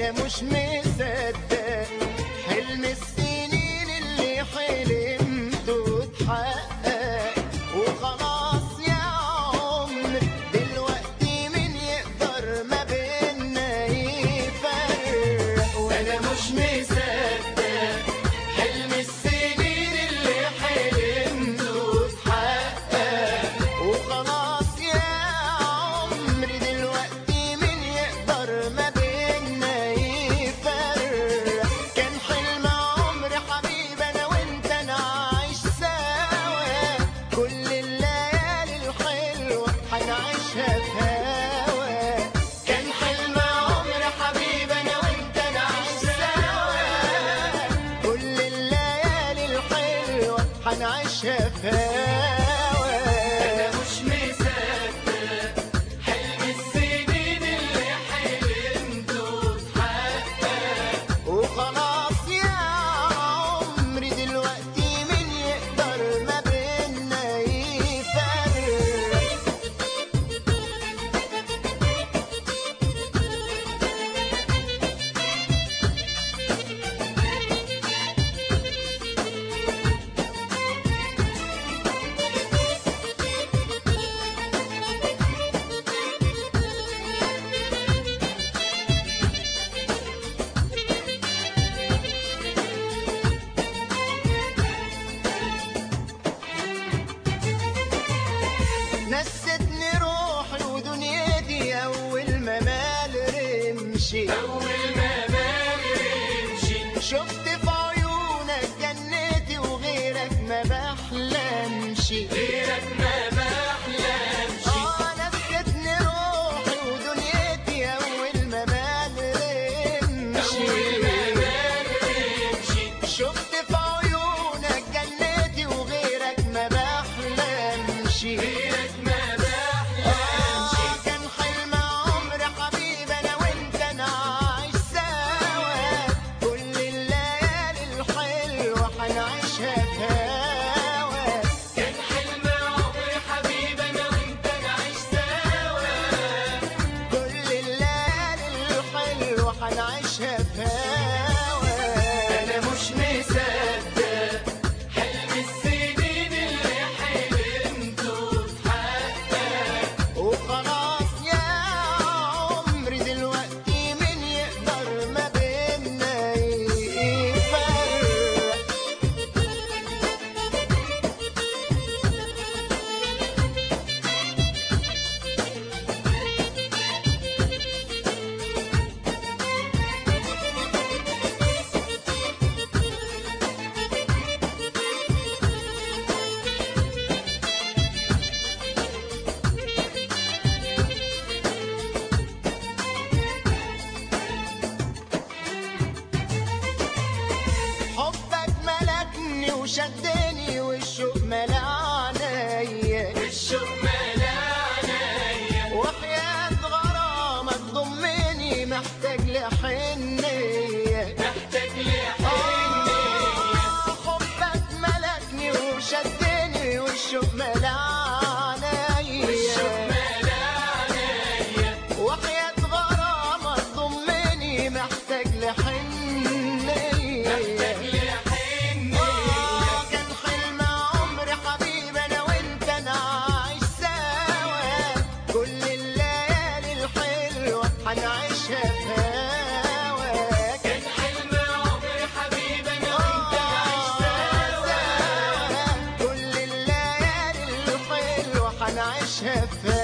انا مش مصدق حلم السنين اللي حلمته اتحقق وخلاص يا عمر دلوقتي مين يقدر ما بينا يفرق وانا مش مصدق حلم السنين اللي حلمته اتحقق وخلاص يا عمري دلوقتي مين يقدر ما بينا يفرق كان حلم عمري حبيبي انا وانت نعيش سوا كل الليالي الحلوه هنعيشها في هوا كان حلم عمري حبيبي انا وانت نعيش سوا كل الليالي الحلوه هنعيشها في هوا أنا مش مصدق حلم السنين اللي حلمته اتحقق وخلاص يا عمري دلوقتي مين يقدر ما بينا يفرق نستني روحي ودنيتي اول ما مال رمشي أول ما بمشي شفت في عيونك جنتي وغيرك ما بحلمش غيرك ما بحلمش اه نستني روحي ودنيتي اول ما مال رمشي أول ما بمشي شفت في عيونك جنتي وغيرك ما بحلمش غيرك ما بحلمش آه كان حلم عمري حبيبي انا وانت نعيش سوا كل الليالي الحلوه هنعيشها في هوا كان حلم عمري حبيبي أنا وأنت نعيش سوا كل الليالي الحلوه هنعيشها في هوا أنا مش مصدق حلم السنين اللي حلمته اتحقق وخلاص يا عمري دلوقتي مين يقدر ما بينا يفرق حبك ملكني وشدني والشوق ملا عينيا الشوق ملا عينيا وحياة غرامك ضمني محتاج لحنية محتاج لحنية آه، حبك ملكني وشدني والشوق ملا والشوق عينيا ملا عينيا وحياة غرامك ضمني محتاج لحنية محتاج لحنية آه، كان حلم عمري حبيبي انا وانت نعيش سوا كل الليالي الحلوه هنعيشها في هوا كان حلم عمري حبيبي أنا وأنت نعيش سوا كل الليالي الحلوه هنعيشها في